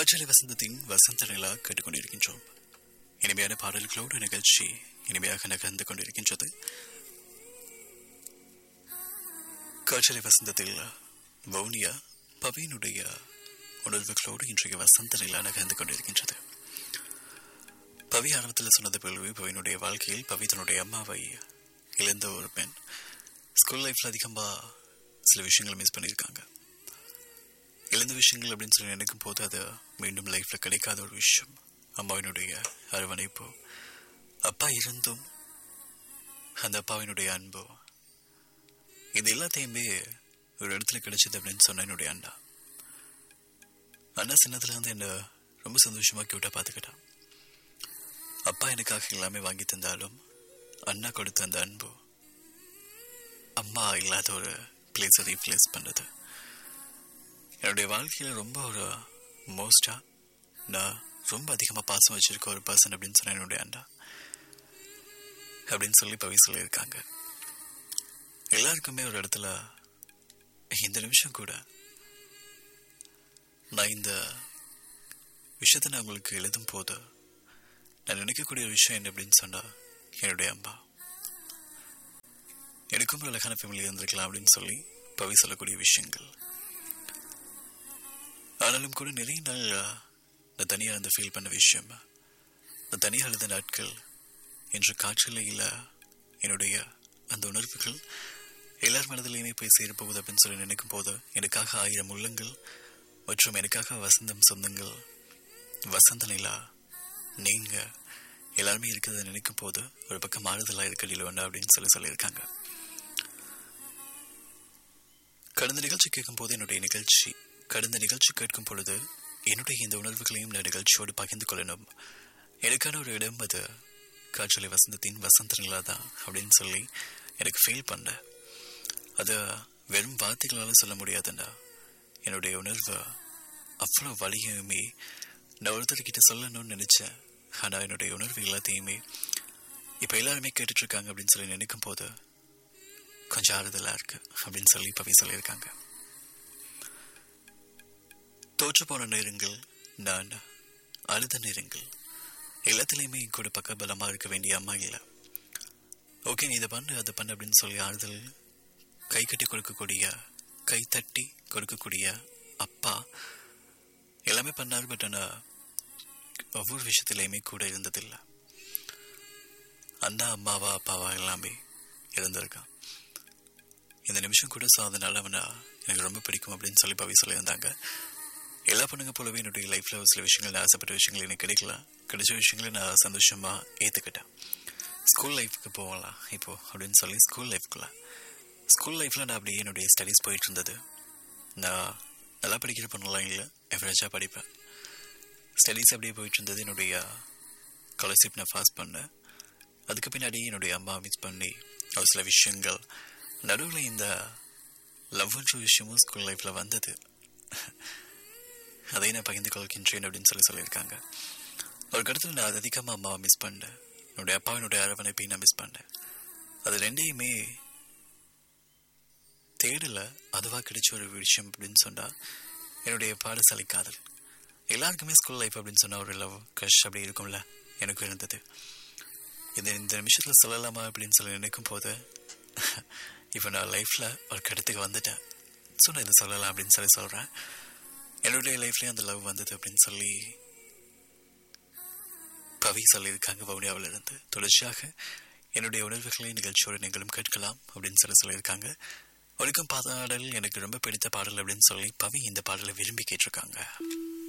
காற்றலை வசந்தத்தின் வசந்த நிலா கேட்டுக்கொண்டிருக்கின்றோம் இனிமையான பாடல்களோடு நிகழ்ச்சி இனிமையாக நகர்ந்து கொண்டிருக்கின்றது காற்றலை வசந்தத்தில் வவுனியா பவியினுடைய உணர்வுகளோடு இன்றைய வசந்த நிலா நகர்ந்து கொண்டிருக்கின்றது பவி ஆரம்பத்தில் சொன்னது போலவே பவியினுடைய வாழ்க்கையில் பவி தன்னுடைய அம்மாவை இழந்த ஒரு பெண் ஸ்கூல் லைஃப்ல அதிகமாக சில விஷயங்களை மிஸ் பண்ணியிருக்காங்க இழந்த விஷயங்கள் அப்படின்னு சொல்லி நினைக்கும் போது அது மீண்டும் லைஃப்ல கிடைக்காத ஒரு விஷயம் அம்மாவினுடைய அரவணைப்பு அப்பா இருந்தும் அந்த அப்பாவினுடைய அன்பு இது எல்லாத்தையுமே ஒரு இடத்துல கிடைச்சது அப்படின்னு சொன்ன என்னுடைய அண்ணா அண்ணா சின்னத்துல இருந்து என்ன ரொம்ப சந்தோஷமா கியூட்டா பார்த்துக்கிட்டான் அப்பா எனக்காக எல்லாமே வாங்கி தந்தாலும் அண்ணா கொடுத்த அந்த அன்பு அம்மா இல்லாத ஒரு பிளேஸை ரீப்ளேஸ் பண்ணுது என்னுடைய வாழ்க்கையில் ரொம்ப ஒரு மோஸ்டாக நான் ரொம்ப அதிகமாக பாசம் வச்சிருக்க ஒரு பர்சன் அப்படின்னு சொன்ன என்னுடைய அண்டா அப்படின்னு சொல்லி பவி சொல்லியிருக்காங்க எல்லாருக்குமே ஒரு இடத்துல இந்த நிமிஷம் கூட நான் இந்த விஷயத்தை நான் உங்களுக்கு எழுதும் போது நான் நினைக்கக்கூடிய ஒரு விஷயம் என்ன அப்படின்னு சொன்னா என்னுடைய அம்மா எனக்கும் ஒரு அழகான ஃபேமிலி இருந்திருக்கலாம் அப்படின்னு சொல்லி பவி சொல்லக்கூடிய விஷயங்கள் ஆனாலும் கூட நிறைய நாள் நான் தனியாக அந்த ஃபீல் பண்ண விஷயம் நான் தனியாக அழுத நாட்கள் என்ற காற்றலையில் என்னுடைய அந்த உணர்வுகள் எல்லார் மனதிலையுமே போய் சேரப்போகுது அப்படின்னு சொல்லி நினைக்கும் போது எனக்காக ஆயிரம் உள்ளங்கள் மற்றும் எனக்காக வசந்தம் சொந்தங்கள் வசந்த நிலா நீங்க எல்லாருமே இருக்கிறத நினைக்கும் போது ஒரு பக்கம் மாறுதலாக இருக்கடியில் வேண்டாம் அப்படின்னு சொல்லி சொல்லியிருக்காங்க கடந்த நிகழ்ச்சி கேட்கும் போது என்னுடைய நிகழ்ச்சி கடந்த நிகழ்ச்சி கேட்கும் பொழுது என்னுடைய இந்த உணர்வுகளையும் நான் நிகழ்ச்சியோடு பகிர்ந்து கொள்ளணும் எனக்கான ஒரு இடம் அது காற்றலை வசந்தத்தின் வசந்த நிலா தான் அப்படின்னு சொல்லி எனக்கு ஃபீல் பண்ண அது வெறும் வார்த்தைகளால் சொல்ல முடியாதுண்டா என்னுடைய உணர்வு அவ்வளோ வழியுமே நான் ஒருத்தர்கிட்ட சொல்லணும்னு நினச்சேன் ஆனால் என்னுடைய உணர்வு எல்லாத்தையுமே இப்போ எல்லாருமே கேட்டுட்ருக்காங்க அப்படின்னு சொல்லி நினைக்கும் போது கொஞ்சம் ஆறுதலாக இருக்கு அப்படின்னு சொல்லி பவி சொல்லியிருக்காங்க தோற்று போன நேரங்கள் நான் அழுத நேரங்கள் எல்லாத்துலேயுமே என் கூட பக்க பலமாக இருக்க வேண்டிய அம்மா இல்லை ஓகே நீ இதை பண்ணு அதை பண்ணு அப்படின்னு சொல்லி ஆறுதல் கை கட்டி கொடுக்கக்கூடிய கை தட்டி கொடுக்கக்கூடிய அப்பா எல்லாமே பண்ணார் பட் ஆனால் ஒவ்வொரு விஷயத்துலையுமே கூட இருந்ததில்லை அண்ணா அம்மாவா அப்பாவா எல்லாமே இருந்திருக்கான் இந்த நிமிஷம் கூட ஸோ அதனால அவனை எனக்கு ரொம்ப பிடிக்கும் அப்படின்னு சொல்லி பவி சொல்லியிருந்தாங்க எல்லா பொண்ணுங்க போலவே என்னுடைய லைஃப்பில் ஒரு சில விஷயங்கள் நான் ஆசைப்பட்ட விஷயங்கள் எனக்கு கிடைக்கல கிடைச்ச விஷயங்களை நான் சந்தோஷமாக ஏற்றுக்கிட்டேன் ஸ்கூல் லைஃபுக்கு போகலாம் இப்போது அப்படின்னு சொல்லி ஸ்கூல் லைஃப்குள்ள ஸ்கூல் லைஃப்பில் நான் அப்படியே என்னுடைய ஸ்டடீஸ் போயிட்டு இருந்தது நான் நல்லா படிக்கிற பொண்ணுலாம் இல்லை எவரேஜாக படிப்பேன் ஸ்டடீஸ் அப்படியே போயிட்டு இருந்தது என்னுடைய ஸ்காலர்ஷிப் நான் பாஸ் பண்ணேன் அதுக்கு பின்னாடி என்னுடைய அம்மா மிஸ் பண்ணி ஒரு சில விஷயங்கள் நடுவில் இந்த லவ்ன்ற விஷயமும் ஸ்கூல் லைஃப்பில் வந்தது அதை நான் பகிர்ந்து கொள்கின்றேன் அப்படின்னு சொல்லி சொல்லியிருக்காங்க ஒரு கட்டத்தில் நான் அதிகமாக அம்மாவை மிஸ் பண்ணேன் என்னுடைய அப்பாவினுடைய அரவணைப்பையும் நான் மிஸ் பண்ணேன் அது ரெண்டையுமே தேடல அதுவாக கிடைச்ச ஒரு விஷயம் அப்படின்னு சொன்னால் என்னுடைய பாடசாலை காதல் எல்லாருக்குமே ஸ்கூல் லைஃப் அப்படின்னு சொன்னால் ஒரு லவ் க்ரஷ் அப்படி இருக்கும்ல எனக்கும் இருந்தது இது இந்த நிமிஷத்தில் சொல்லலாமா அப்படின்னு சொல்லி நினைக்கும் போது இப்போ நான் லைஃப்பில் ஒரு கடத்துக்கு வந்துட்டேன் ஸோ நான் இதை சொல்லலாம் அப்படின்னு சொல்லி சொல்கிறேன் என்னுடைய லைஃப்லேயும் அந்த லவ் வந்தது அப்படின்னு சொல்லி கவி சொல்லியிருக்காங்க வவுனியாவில் இருந்து தொடர்ச்சியாக என்னுடைய உணர்வுகளை நிகழ்ச்சியோடு நீங்களும் கேட்கலாம் அப்படின்னு சொல்லி சொல்லியிருக்காங்க ஒழுக்கம் பாடல் எனக்கு ரொம்ப பிடித்த பாடல் அப்படின்னு சொல்லி பவி இந்த பாடலை விரும்பி கேட்டிருக்காங்க